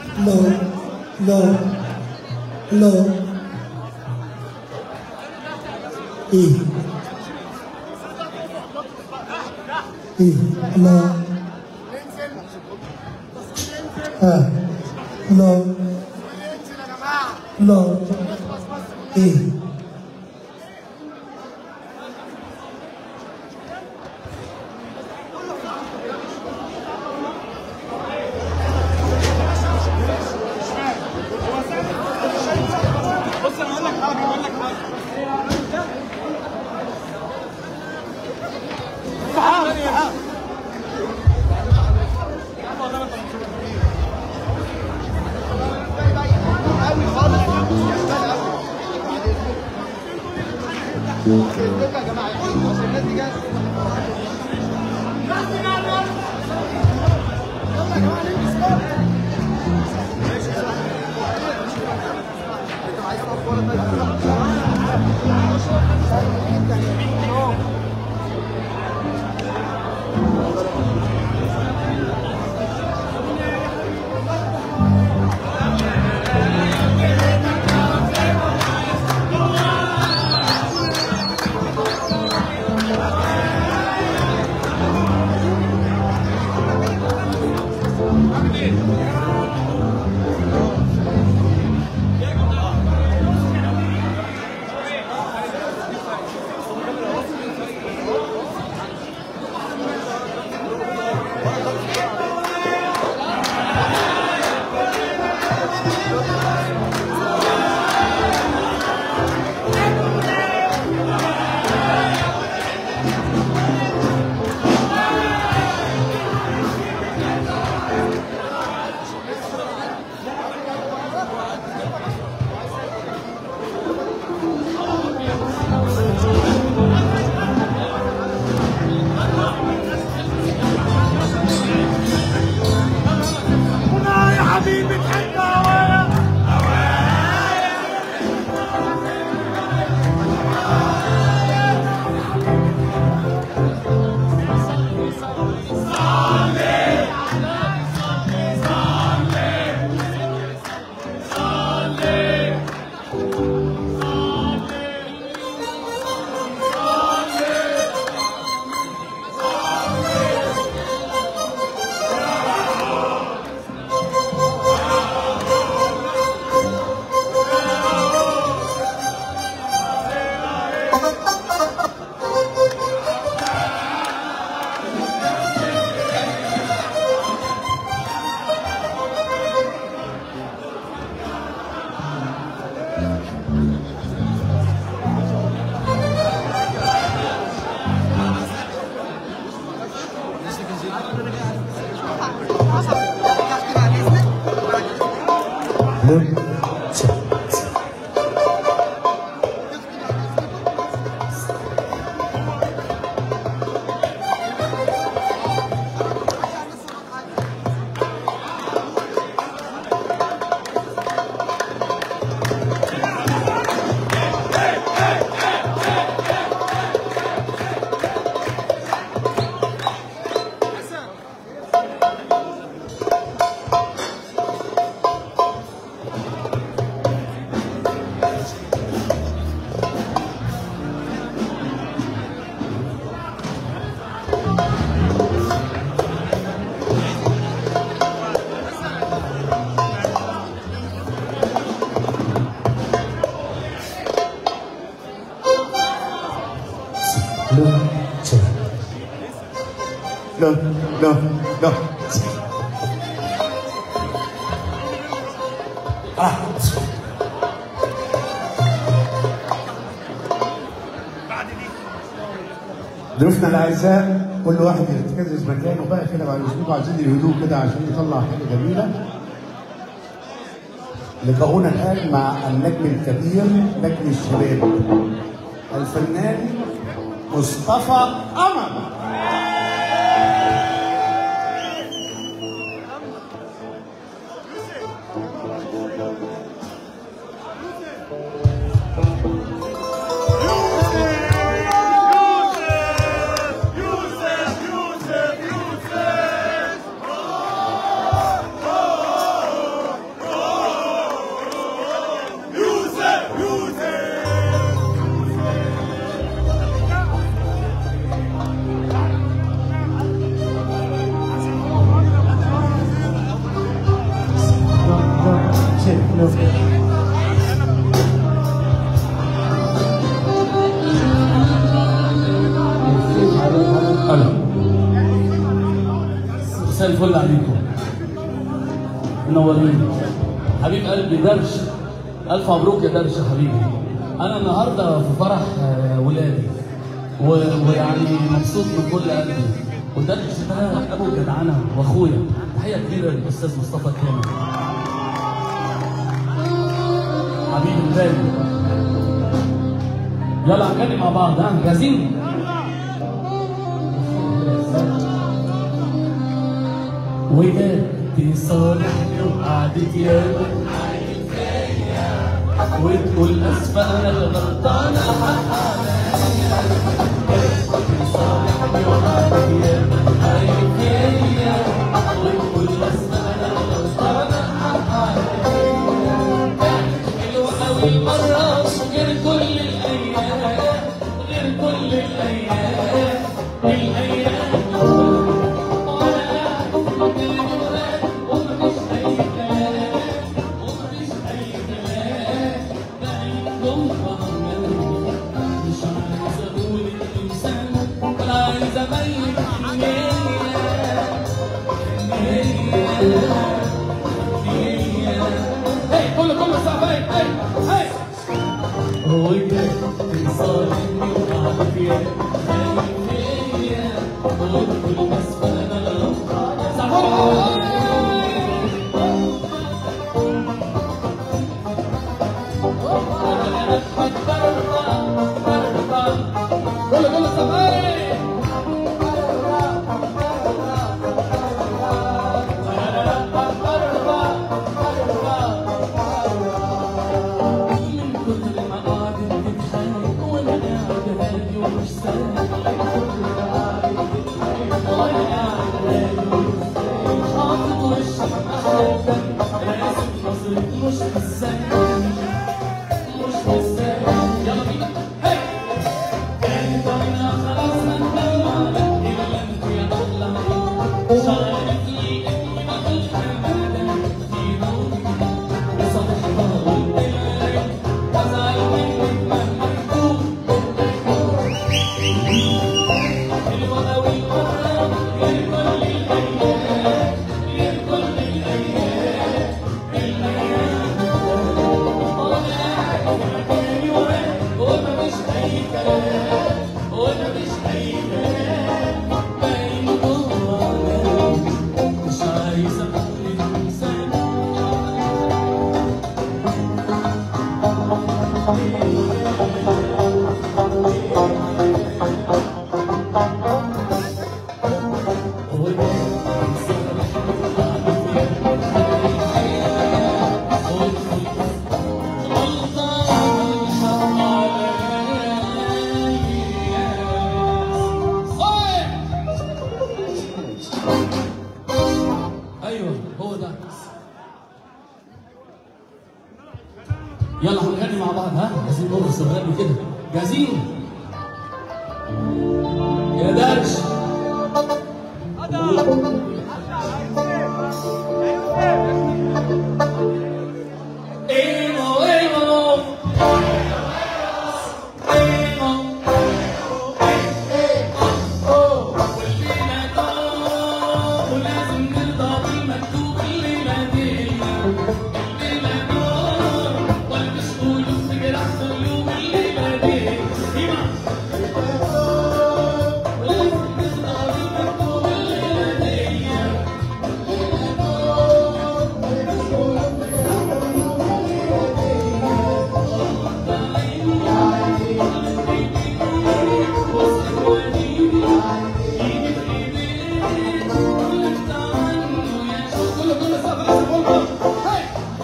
hello hello hello ايه ايه hello ها hello hello ايه بص انا اقول لك حاجه اقول لك حاجه تعال تعال يا حبيبي تحب هوايا No, no, no. ضيوفنا الاعزاء كل واحد يتكزز مكانه بقى كده بعد اسبوع عايزين الهدوء كده عشان يطلع حاجه جميله لقاؤنا الان مع النجم الكبير نجم الشباب الفنان مصطفى قمر يوسف يوسف يوسف الو مساء الفل عليكم منورين حبيب قلبي درش الف مبروك يا درش يا حبيبي انا النهارده في فرح آه، ولادي و- ويعني مبسوط من كل قلبي ودرش ده ابو جدعنه واخويا تحيه كبيره للاستاذ مصطفى كامل حبيبي الغالي يلا هنتكلم مع بعض ها جاهزين؟ وجدت صالحني وقعدت يا وتقول اسفه انا غلطانه حق عليا جدت صالحني وقعدت يا فيا وتقول اسفه انا غلطانه حق عليا حلوه قوي المره غير كل الايام غير كل الايام الايام كله كله صعب هاي هاي هاي هو يجري صالحني وقعد فيها خايفية وكل بس فانا غلطانة كله كله صعب هاي من كتر ما قعدت تتخانق وانا قاعد هادي ومش سامع وانا قاعد هادي ومش سامع حاطط وشي محبك راسم نظري مش بالسامع مش بالسامع يلا بينا هي كانت انا خلاص هنجمع الا انت يا احلى عين شعرك لي اني بقول حماده في نومي بصبحها والليل وازعل منك مهما يكون حلوه قوي المره غير كل الايام غير كل الايام الايام وانا قاعد مكاني وراك ومفيش اي كلام ومفيش اي كلام باين جوايا مش عايز اقول الانسان ايوه هو ده يلا هنغني مع بعض ها عايزين نرقص ونغني كده جاهزين يا درش ايمو ايمو ايمو والليلة دوم ولازم نرضى بالمكتوب الليلة دي الليلة دوم والبس قلوب تجرح قلوب الليلة دي ايمو ولازم نرضى بالمكتوب الليلة دي كله كله صف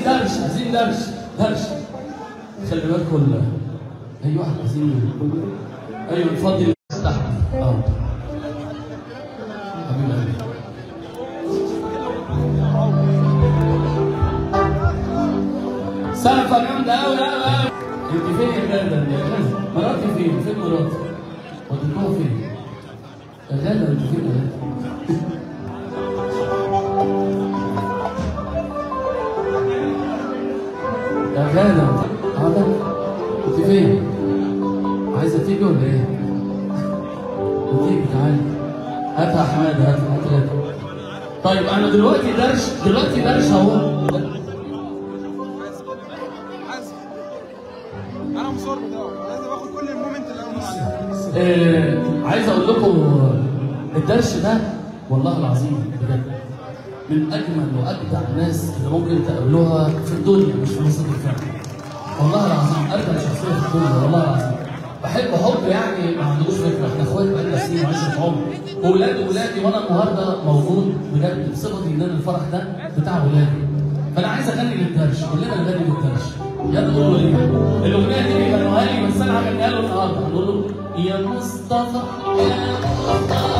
درش عايزين درش درش خلي بالكم ال- ايوه عايزين ايوه نفضي تحت اه حبيب قلبي سقفة جامدة أوي أوي أوي أنت فين يا غادة يا غادة؟ مراتي فين؟ فين مراتي؟ وديتوها فين؟ يا غادة أنت فين يا غادة؟ يا غادة غادة أنت فين؟ عايزة تيجي ولا إيه؟ وتيجي تعالي هاتها يا حمادة هاتها هات غادة طيب أنا دلوقتي درش دلوقتي درش أهو انا مصور بتاعه لازم اخد كل المومنت اللي انا عليها آه، عايز اقول لكم الدرس ده والله العظيم بجد من اجمل واجدع الناس اللي ممكن تقابلوها في الدنيا مش في مصر الفن والله العظيم اجمل شخصيه في الدنيا والله العظيم بحب حب يعني ما عندوش فكره احنا اخوات بقالنا سنين وعشره عمر واولاد ولادي وانا النهارده موجود بجد بصفتي ان أنا الفرح ده بتاع ولادي فانا عايز اغني للدرش كلنا نغني للدرش يلا قولوا لي الاغنيه دي بيغنوها لي بس انا هغنيها له النهارده هنقول له يا مصطفى يا مصطفى